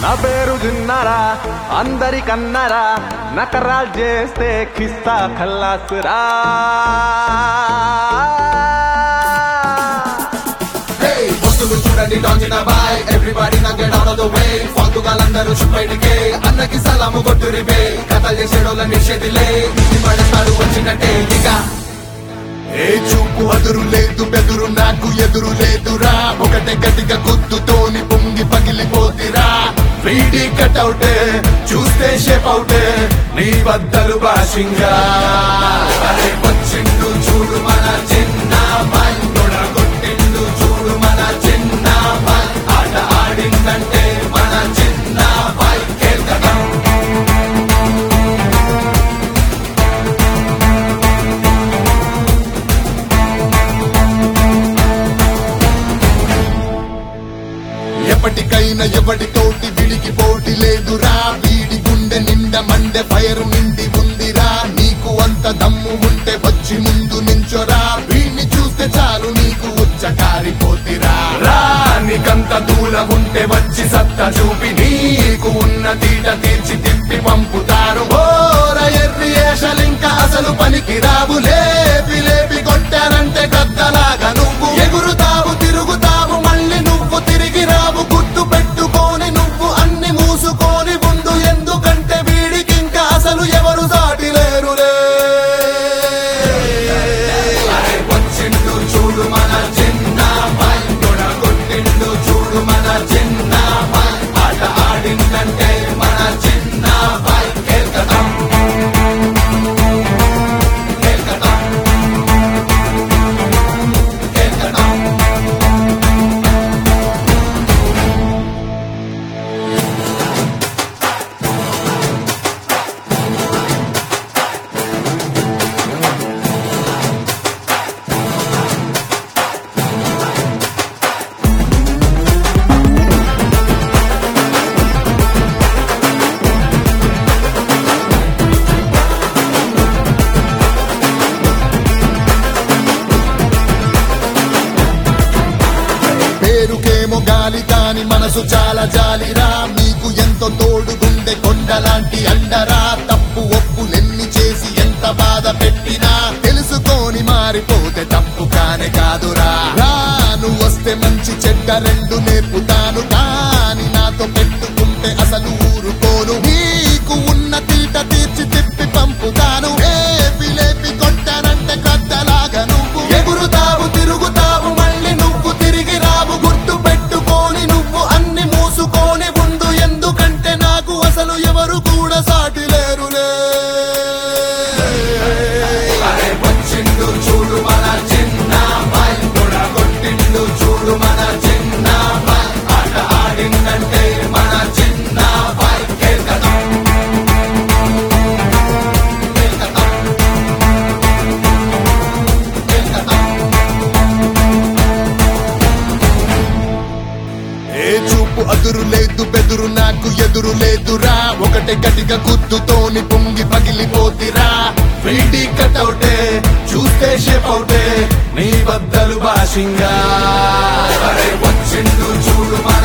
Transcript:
నా పేరు జిన్నారా అందరికన్నారా నకరాలు చేస్తే కిస్తా ఖల్లాసురా Hey, వస్తువులు చూడండి డాంజిన బాయ్ ఎవ్రీబడి నా get out of the way ఫాల్తుగాలందరూ బయటికే అన్నకి సలాము కొట్టురి బే కథలు చేసేడోళ్ళ నిషేధిలే ఇది పడతాడు వచ్చినట్టే ఇక ఏ చూపు అదురు లేదు బెదురు నాకు ఎదురు లేదురా ఒకటే గట్టిగా గుద్దుతోని పొంగి పగిలిపోతిరా వీడి కట్అవుటే చూస్తే షేప్ అవుటే నీ బద్దలు భాషింగా అరే వచ్చిండు చూడు మన చిన్న బాయ్ కొట్టిండు చూడు మన చిన్న బాయ్ ఆట ఆడిందంటే మన చిన్న బాయ్ కేల్కటం ఎప్పటికైనా ఎవడితోటి విడికి పోటీ లేదురా వీడి గుండె నిండా మండే ఫైర్ నిండి ఉందిరా నీకు అంత దమ్ము ఉంటే వచ్చి ముందు నించోరా వీడిని చూస్తే చాలు నీకు ఉచ్చ కారిపోతిరా రా నీకంత దూల ఉంటే వచ్చి సత్తా చూపి నీకు ఉన్న తీట తీర్చి తిప్పి పంపుతారు ఓర ఎర్రి ఏషలింక అసలు పనికి రావు లేపి లేపి కొట్టారంటే గద్దలాగా నువ్వు ఎగురుతావు తిరుగుతావు మళ్ళీ నువ్వు తిరిగి రావు గుర్తు పెట్టుకొని నువ్వు అన్ని మూసుకొని ఉండు ఎందుకంటే వీడికి ఇంకా అసలు ఎవరు సాటి లేరులే వచ్చిండు చూడు మన చిన్న బాయ్ కొట్టిండు చూడు మన చిన్న బాయ్ ఆట ఆడిందంటే మన చిన్న బాయ్ కేల్కటం కేల్కటం కేల్కటం పేరుకేమో గాలి కాని మనసు చాలా జాలిరా మీకు ఎంతో తోడుగుండే కొండలాంటి అండరా తప్పు ఒప్పులెన్ని చేసి ఎంత బాధ పెట్టినా తెలుసుకొని మారిపోతే తప్పు కానే కాదురా రాను వస్తే మంచి చెడ్డ రెండు నేర్పుతాను కానీ నాతో పెట్టుకుంటే అసలు ఊరుకోను నీకు ఉన్న తీట తీర్చి తిప్పి పంపుతాను లేపి లేపి కొట్టానంటే కద్దలాగా నువ్వు ఎగురుతావు తిరుగుతావు మళ్ళీ నువ్వు తిరిగి రావు గుర్తు పెట్టుకొని నువ్వు అన్ని మూసుకొని ఉండు ఎందుకంటే నాకు అసలు ఎవరు కూడా సాటి లేరులే వచ్చిండు చూడు మన చిన్న బాయ్ కొట్టిండు చూడు మన చిన్న బాయ్ ఆట ఆడిందంటే మన చిన్న బాయ్ కేల్కటం కేల్కటం కేల్కటం ఏ చూపు అదురు లేదు బెదురు నాకు ఎదురు లేదురా ఒకటే గట్టిగా గుద్దుతోని పొంగి పగిలిపోతిరా వీడి కటౌటే చూస్తే షేప్ అవుటే నీ బద్దలు భాషింగా అరే వచ్చిండు చూడు మన